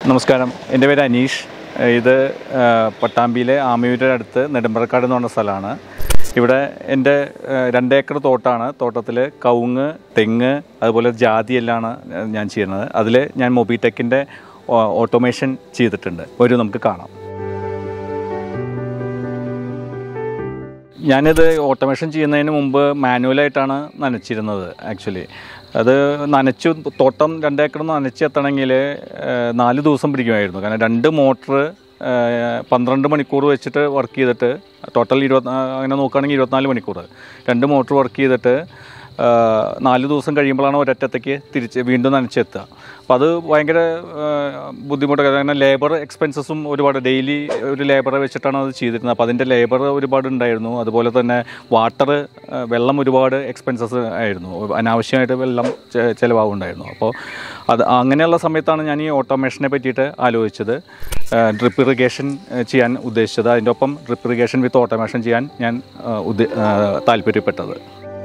നമസ്കാരം എൻ്റെ പേര് അനീഷ് ഇത് ആ, പട്ടാമ്പിയിലെ ആമയൂരിൻ്റെ അടുത്ത് നെടുമ്പറക്കാട് എന്ന് പറഞ്ഞ സ്ഥലമാണ് ഇവിടെ എൻ്റെ ആ, രണ്ട് ഏക്കർ തോട്ടാണ് തോട്ടത്തിൽ കവുങ്ങ് തെങ്ങ് അതുപോലെ ജാതി എല്ലാമാണ് ഞാൻ ചെയ്യുന്നത് അതിൽ ഞാൻ മൊബിടെക്കിൻ്റെ ഓട്ടോമേഷൻ ചെയ്തിട്ടുണ്ട് ഒരു നമുക്ക് കാണാം ഞാനിത് ഓട്ടോമേഷൻ ചെയ്യുന്നതിന് മുമ്പ് മാനുവലായിട്ടാണ് നനച്ചിരുന്നത് ആക്ച്വലി അത് നനച്ചു തോട്ടം രണ്ടേക്കർ നനച്ചെത്തണമെങ്കിൽ നാല് ദിവസം പിടിക്കുമായിരുന്നു കാരണം രണ്ട് മോട്ടർ പന്ത്രണ്ട് മണിക്കൂർ വെച്ചിട്ട് വർക്ക് ചെയ്തിട്ട് ടോട്ടൽ ഇരുപത്തി അങ്ങനെ നോക്കുകയാണെങ്കിൽ ഇരുപത്തിനാല് മണിക്കൂർ രണ്ട് മോട്ടർ വർക്ക് ചെയ്തിട്ട് ആ, നാല് ദിവസം കഴിയുമ്പോഴാണ് ഒരറ്റത്തേക്ക് തിരിച്ച് വീണ്ടും നനച്ചെത്തുക അപ്പോൾ അത് ഭയങ്കര ബുദ്ധിമുട്ടൊക്കെ കാരണം ലേബർ എക്സ്പെൻസസും ഒരുപാട് ഡെയിലി ഒരു ലേബറെ വെച്ചിട്ടാണ് അത് ചെയ്തിരുന്നത് അപ്പോൾ അതിൻ്റെ ലേബർ ഒരുപാട് ഉണ്ടായിരുന്നു അതുപോലെ തന്നെ വാട്ടർ വെള്ളം ഒരുപാട് എക്സ്പെൻസസ് ആയിരുന്നു അനാവശ്യമായിട്ട് വെള്ളം ചെ- ചിലവാകുണ്ടായിരുന്നു അപ്പോൾ അത് അങ്ങനെയുള്ള സമയത്താണ് ഞാൻ ഈ ഓട്ടോമേഷനെ പറ്റിയിട്ട് ആലോചിച്ചത് ഡ്രിപ്പ് ഇറിഗേഷൻ ചെയ്യാൻ ഉദ്ദേശിച്ചത് അതിൻ്റെ ഒപ്പം ഡ്രിപ്പ് ഇറിഗേഷൻ വിത്ത് ഓട്ടോമേഷൻ ചെയ്യാൻ ഞാൻ ആ, ഉദ്ദേ- ആ, താല്പര്യപ്പെട്ടത്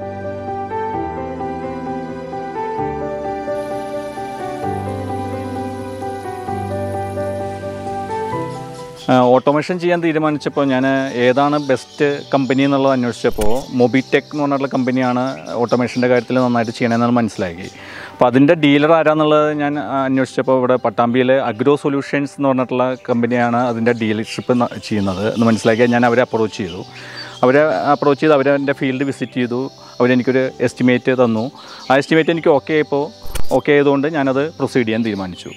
ഓട്ടോമേഷൻ ചെയ്യാൻ തീരുമാനിച്ചപ്പോൾ ഞാൻ ഏതാണ് ബെസ്റ്റ് കമ്പനി എന്നുള്ളത് അന്വേഷിച്ചപ്പോൾ മൊബിടെക് എന്ന് പറഞ്ഞിട്ടുള്ള കമ്പനിയാണ് ഓട്ടോമേഷൻ്റെ കാര്യത്തിൽ നന്നായിട്ട് ചെയ്യണമെന്നാണ് മനസ്സിലാക്കി അപ്പോൾ അതിൻ്റെ ഡീലർ ആരാന്നുള്ളത് ഞാൻ ആ, അന്വേഷിച്ചപ്പോൾ ഇവിടെ പട്ടാമ്പിയിൽ അഗ്രോ സൊല്യൂഷൻസ് എന്ന് പറഞ്ഞിട്ടുള്ള കമ്പനിയാണ് അതിൻ്റെ ഡീലർഷിപ്പ് ചെയ്യുന്നത് എന്ന് മനസ്സിലാക്കി ഞാൻ അവരെ അപ്രോച്ച് ചെയ്തു അവരെ അപ്രോച്ച് ചെയ്ത് അവരെൻ്റെ ഫീൽഡ് വിസിറ്റ് ചെയ്തു അവരെനിക്കൊരു എസ്റ്റിമേറ്റ് തന്നു ആ എസ്റ്റിമേറ്റ് എനിക്ക് ഓക്കെ ആയപ്പോൾ ഓക്കെ ആയതുകൊണ്ട് ഞാനത് പ്രൊസീഡ് ചെയ്യാൻ തീരുമാനിച്ചു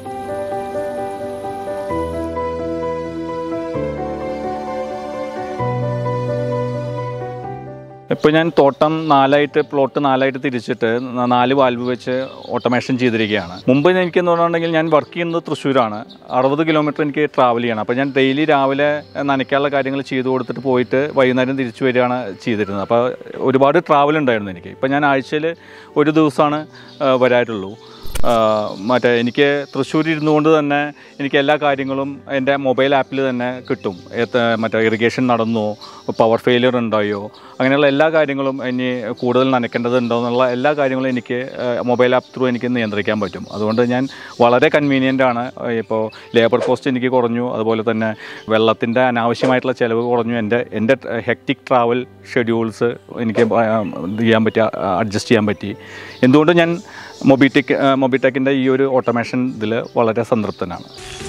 ഇപ്പോൾ ഞാൻ തോട്ടം നാലായിട്ട് പ്ലോട്ട് നാലായിട്ട് തിരിച്ചിട്ട് ന- നാല് വാൽവ് വെച്ച് ഓട്ടോമേഷൻ ചെയ്തിരിക്കുകയാണ് മുമ്പ് എനിക്കെന്ന് പറഞ്ഞിട്ടുണ്ടെങ്കിൽ ഞാൻ വർക്ക് ചെയ്യുന്നത് തൃശ്ശൂരാണ് അറുപത് കിലോമീറ്റർ എനിക്ക് ട്രാവൽ ചെയ്യണം അപ്പോൾ ഞാൻ ഡെയിലി രാവിലെ നനയ്ക്കാനുള്ള കാര്യങ്ങൾ ചെയ്തു കൊടുത്തിട്ട് പോയിട്ട് വൈകുന്നേരം തിരിച്ചു വരികയാണ് ചെയ്തിരുന്നത് അപ്പോൾ ഒരുപാട് ട്രാവൽ ഉണ്ടായിരുന്നു എനിക്ക് ഇപ്പോൾ ഞാൻ ആഴ്ചയിൽ ഒരു ദിവസമാണ് ആ, വരാറുള്ളൂ ആ, മറ്റേ എനിക്ക് തൃശ്ശൂർ ഇരുന്നുകൊണ്ട് തന്നെ എനിക്ക് എല്ലാ കാര്യങ്ങളും എൻ്റെ മൊബൈൽ ആപ്പിൽ തന്നെ കിട്ടും ഏത്ത മറ്റേ ഇറിഗേഷൻ നടന്നോ പവർ ഫെയിലിയർ ഉണ്ടായോ അങ്ങനെയുള്ള എല്ലാ കാര്യങ്ങളും ഇനി കൂടുതൽ നനയ്ക്കേണ്ടതുണ്ടോ എന്നുള്ള എല്ലാ കാര്യങ്ങളും എനിക്ക് മൊബൈൽ ആപ്പ് ത്രൂ എനിക്ക് നിയന്ത്രിക്കാൻ പറ്റും അതുകൊണ്ട് ഞാൻ വളരെ കൺവീനിയൻ്റ് ആണ് ഇപ്പോൾ ലേബർ കോസ്റ്റ് എനിക്ക് കുറഞ്ഞു അതുപോലെ തന്നെ വെള്ളത്തിൻ്റെ അനാവശ്യമായിട്ടുള്ള ചിലവ് കുറഞ്ഞു എൻ്റെ എൻ്റെ ഹെക്റ്റിക് ട്രാവൽ ഷെഡ്യൂൾസ് എനിക്ക് ആ, ഇത് ചെയ്യാൻ പറ്റി അഡ്ജസ്റ്റ് ചെയ്യാൻ പറ്റി എന്തുകൊണ്ട് ഞാൻ മൊബിടെക് മൊബിടെക്കിൻ്റെ ഈ ഒരു ഓട്ടോമേഷൻ ഇതിൽ വളരെ സംതൃപ്തനാണ്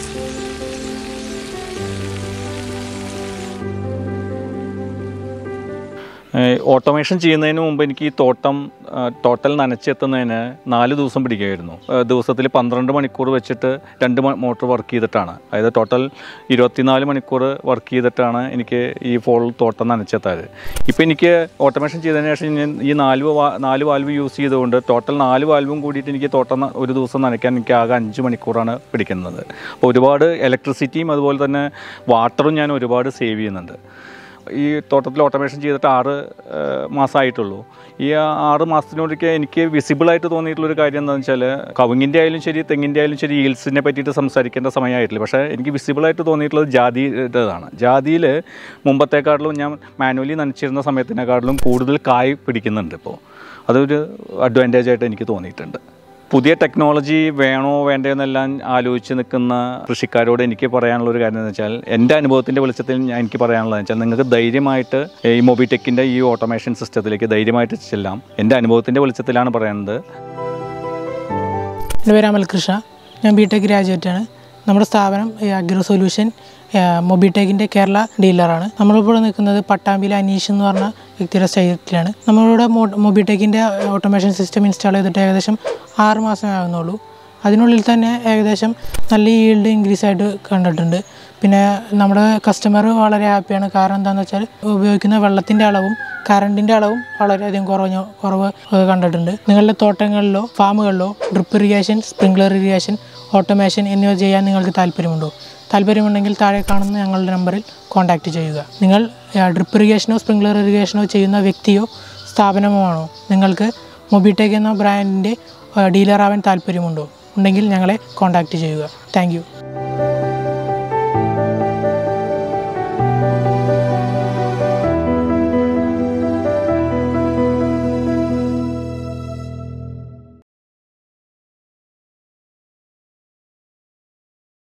ഏഹ് ഓട്ടോമേഷൻ ചെയ്യുന്നതിന് മുമ്പ് എനിക്ക് ഈ തോട്ടം ആ, ടോട്ടൽ നനച്ചെത്തുന്നതിന് നാല് ദിവസം പിടിക്കുമായിരുന്നു ദിവസത്തിൽ പന്ത്രണ്ട് മണിക്കൂർ വെച്ചിട്ട് രണ്ട് മ- മോട്ടോർ വർക്ക് ചെയ്തിട്ടാണ് അതായത് ടോട്ടൽ ഇരുപത്തിനാല് മണിക്കൂർ വർക്ക് ചെയ്തിട്ടാണ് എനിക്ക് ഈ ഫോൾ തോട്ടം നനച്ചെത്താറ് ഇപ്പോൾ എനിക്ക് ഓട്ടോമേഷൻ ചെയ്തതിന് ശേഷം ഞാൻ ഈ നാല് വാ നാല് വാൽവ് യൂസ് ചെയ്തുകൊണ്ട് ടോട്ടൽ നാല് വാൽവും കൂടിയിട്ട് എനിക്ക് തോട്ടം ന- ഒരു ദിവസം നനയ്ക്കാൻ എനിക്ക് ആകെ അഞ്ച് മണിക്കൂറാണ് പിടിക്കുന്നത് അപ്പോൾ ഒരുപാട് ഇലക്ട്രിസിറ്റിയും അതുപോലെ തന്നെ വാട്ടറും ഞാൻ ഒരുപാട് സേവ് ചെയ്യുന്നുണ്ട് ഈ തോട്ടത്തിൽ ഓട്ടോമേഷൻ ചെയ്തിട്ട് ആറ് മാസമായിട്ടുള്ളൂ ഈ ആറ് മാസത്തിനോടൊക്കെ എനിക്ക് വിസിബിളായിട്ട് തോന്നിയിട്ടുള്ളൊരു കാര്യം എന്താണെന്ന് വെച്ചാൽ കവുങ്ങിൻ്റെ ആയാലും ശരി തെങ്ങിൻ്റെ ആയാലും ശരി ഈൽസിനെ പറ്റിയിട്ട് സംസാരിക്കേണ്ട സമയമായിട്ടില്ല പക്ഷേ എനിക്ക് വിസിബിളായിട്ട് തോന്നിയിട്ടുള്ളത് ജാതിയുടേതാണ് ജാതിയിൽ മുമ്പത്തെക്കാട്ടിലും ഞാൻ മാനുവലി നനച്ചിരുന്ന സമയത്തിനെക്കാട്ടിലും കൂടുതൽ കായ് പിടിക്കുന്നുണ്ട് ഇപ്പോൾ അതൊരു അഡ്വാൻറ്റേജ് ആയിട്ട് എനിക്ക് തോന്നിയിട്ടുണ്ട് പുതിയ ടെക്നോളജി വേണോ വേണ്ടയോ എന്നെല്ലാം ആലോചിച്ച് നിൽക്കുന്ന കൃഷിക്കാരോട് എനിക്ക് പറയാനുള്ള ഒരു കാര്യം എന്ന് വെച്ചാൽ എൻ്റെ അനുഭവത്തിൻ്റെ വെളിച്ചത്തിൽ ഞാൻ എനിക്ക് പറയാനുള്ളത് വെച്ചാൽ നിങ്ങൾക്ക് ധൈര്യമായിട്ട് ഈ മൊബിടെക്കിൻ്റെ ഈ ഓട്ടോമേഷൻ സിസ്റ്റത്തിലേക്ക് ധൈര്യമായിട്ട് ചെല്ലാം എൻ്റെ അനുഭവത്തിൻ്റെ വെളിച്ചത്തിലാണ് പറയുന്നത് എൻ്റെ പേര് അമൽകൃഷ്ണ ഞാൻ ബി ടെക് ഗ്രാജുവേറ്റാണ് നമ്മുടെ സ്ഥാപനം ഈ അഗ്രോ സൊല്യൂഷൻ മൊബിടെക്കിൻ്റെ കേരള ഡീലറാണ് നമ്മളിപ്പോൾ നിൽക്കുന്നത് പട്ടാമ്പിയിലെ അനീഷ് എന്ന് പറഞ്ഞ വ്യക്തിയുടെ സൈറ്റിലാണ് നമ്മളിവിടെ മൊബിടെക്കിൻ്റെ ഓട്ടോമേഷൻ സിസ്റ്റം ഇൻസ്റ്റാൾ ചെയ്തിട്ട് ഏകദേശം ആറ് മാസമേ ആകുന്നുള്ളൂ അതിനുള്ളിൽ തന്നെ ഏകദേശം നല്ല ഈൽഡ് ഇൻക്രീസ് ആയിട്ട് കണ്ടിട്ടുണ്ട് പിന്നെ നമ്മുടെ കസ്റ്റമർ വളരെ ഹാപ്പിയാണ് കാരണം എന്താണെന്ന് വെച്ചാൽ ഉപയോഗിക്കുന്ന വെള്ളത്തിൻ്റെ അളവും കറണ്ടിൻ്റെ അളവും വളരെയധികം കുറഞ്ഞ കുറവ് ഏഹ് കണ്ടിട്ടുണ്ട് നിങ്ങളുടെ തോട്ടങ്ങളിലോ ഫാമുകളിലോ drip irrigation sprinkler irrigation automation എന്നിവ ചെയ്യാൻ നിങ്ങൾക്ക് താല്പര്യമുണ്ടോ താല്പര്യമുണ്ടെങ്കിൽ താഴെ കാണുന്ന ഞങ്ങളുടെ നമ്പറിൽ കോൺടാക്റ്റ് ചെയ്യുക നിങ്ങൾ ഡ്രിപ്പ് ഇറിഗേഷനോ സ്പ്രിംഗ്ലർ ഇറിഗേഷനോ ചെയ്യുന്ന വ്യക്തിയോ സ്ഥാപനമോ ആണോ നിങ്ങൾക്ക് മൊബിടെക് എന്ന ബ്രാൻഡിൻ്റെ ഡീലറാവാൻ താല്പര്യമുണ്ടോ ഉണ്ടെങ്കിൽ ഞങ്ങളെ കോൺടാക്റ്റ് ചെയ്യുക താങ്ക്